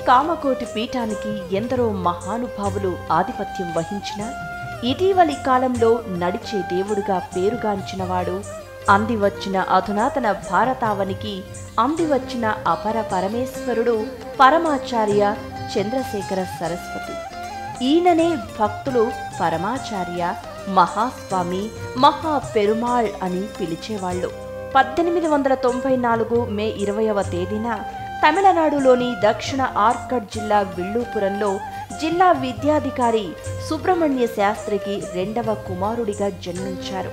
కామకోటి పీఠానికి ఎందరో మహానుభావులు ఆధిపత్యం వహించిన ఇటీవలి కాలంలో నడిచే దేవుడుగా పేరుగాంచినవాడు అందివచ్చిన అధునాతన భారతావనికి అందివచ్చిన అపర పరమేశ్వరుడు పరమాచార్య చంద్రశేఖర సరస్వతి ఈయననే భక్తులు పరమాచార్య మహాస్వామి మహా పెరుమాళ్ అని పిలిచేవాళ్ళు పద్దెనిమిది వందల తొంభై నాలుగు మే ఇరవయవ తేదీన తమిళనాడులోని దక్షిణ ఆర్కడ్ జిల్లా విళ్ళూపురంలో జిల్లా విద్యాధికారి సుబ్రహ్మణ్య శాస్త్రికి రెండవ కుమారుడిగా జన్మించారు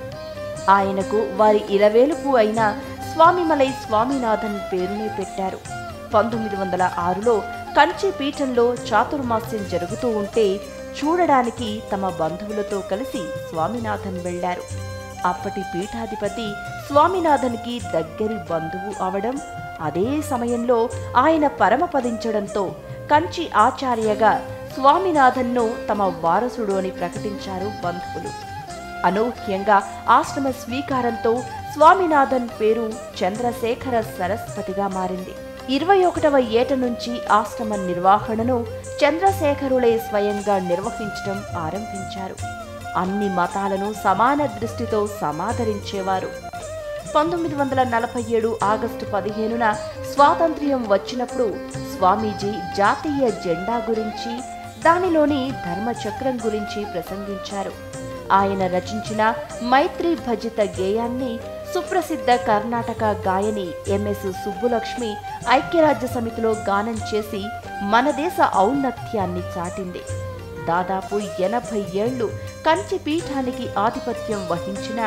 ఆయనకు వారి ఇలవేలుపు అయిన స్వామిమలై స్వామినాథన్ పేరునే పెట్టారు పంతొమ్మిది వందల ఆరులో కంచి పీఠంలో చాతుర్మాస్యం జరుగుతూ ఉంటే చూడడానికి తమ బంధువులతో కలిసి స్వామినాథన్ వెళ్లారు అప్పటి పీఠాధిపతి స్వామినాథన్కి దగ్గరి బంధువు అవడం అదే సమయంలో ఆయన పరమపదించడంతో కంచి ఆచార్యగా స్వామినాథన్ను తమ వారసుడు అని ప్రకటించారు బంధువులు అనూహ్యంగా ఆశ్రమ స్వీకారంతో స్వామినాథన్ పేరు చంద్రశేఖర సరస్వతిగా మారింది ఇరవై ఒకటవ ఏట నుంచి ఆశ్రమ నిర్వహణను చంద్రశేఖరులే స్వయంగా నిర్వహించడం ఆరంభించారు అన్ని మతాలను సమాన దృష్టితో సమాదరించేవారు పంతొమ్మిది వందల నలభై ఏడు ఆగస్టు పదిహేనున స్వాతంత్ర్యం వచ్చినప్పుడు స్వామీజీ జాతీయ జెండా గురించి దానిలోని ధర్మచక్రం గురించి ప్రసంగించారు ఆయన రచించిన మైత్రి భజిత గేయాన్ని సుప్రసిద్ధ కర్ణాటక గాయని ఎంఎస్ సుబ్బులక్ష్మి ఐక్యరాజ్య సమితిలో గానం చేసి మన దేశ ఔన్నత్యాన్ని చాటింది దాదాపు ఎనభై ఏళ్లు కంచి పీఠానికి ఆధిపత్యం వహించిన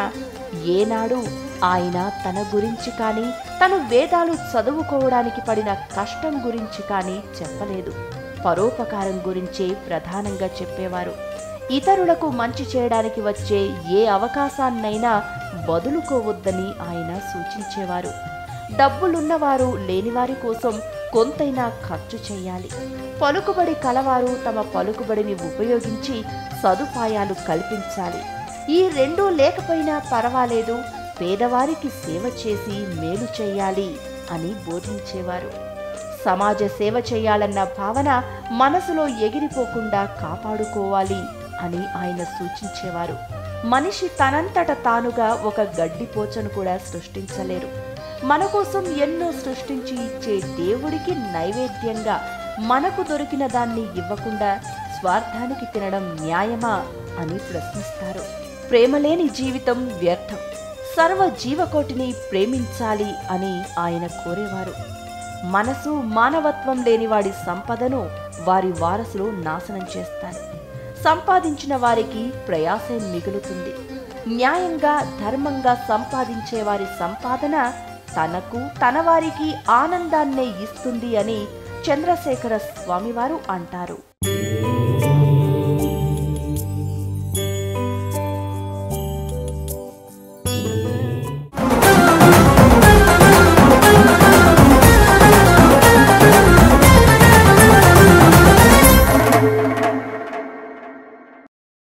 ఏనాడు ఆయన తన గురించి కానీ తను వేదాలు చదువుకోవడానికి పడిన కష్టం గురించి కానీ చెప్పలేదు పరోపకారం గురించే ప్రధానంగా చెప్పేవారు ఇతరులకు మంచి చేయడానికి వచ్చే ఏ అవకాశాన్నైనా వదులుకోవద్దని ఆయన సూచించేవారు డబ్బులున్నవారు లేనివారి కోసం కొంతైనా ఖర్చు చేయాలి పలుకుబడి కలవారు తమ పలుకుబడిని ఉపయోగించి సదుపాయాలు కల్పించాలి ఈ రెండూ లేకపోయినా పర్వాలేదు పేదవారికి సేవ చేసి మేలు చేయాలి అని బోధించేవారు సమాజ సేవ చేయాలన్న భావన మనసులో ఎగిరిపోకుండా కాపాడుకోవాలి అని ఆయన సూచించేవారు మనిషి తనంతట తానుగా ఒక గడ్డిపోచను కూడా సృష్టించలేరు మన కోసం ఎన్నో సృష్టించి ఇచ్చే దేవుడికి నైవేద్యంగా మనకు దొరికిన దాన్ని ఇవ్వకుండా స్వార్థానికి తినడం న్యాయమా అని ప్రశ్నిస్తారు ప్రేమలేని జీవితం వ్యర్థం సర్వ జీవకోటిని ప్రేమించాలి అని ఆయన కోరేవారు మనసు మానవత్వం లేని వాడి సంపదను వారి వారసులు నాశనం చేస్తారు సంపాదించిన వారికి ప్రయాసే మిగులుతుంది న్యాయంగా ధర్మంగా సంపాదించే వారి సంపాదన తనకు తన వారికి ఆనందాన్నే ఇస్తుంది అని చంద్రశేఖర స్వామివారు అంటారు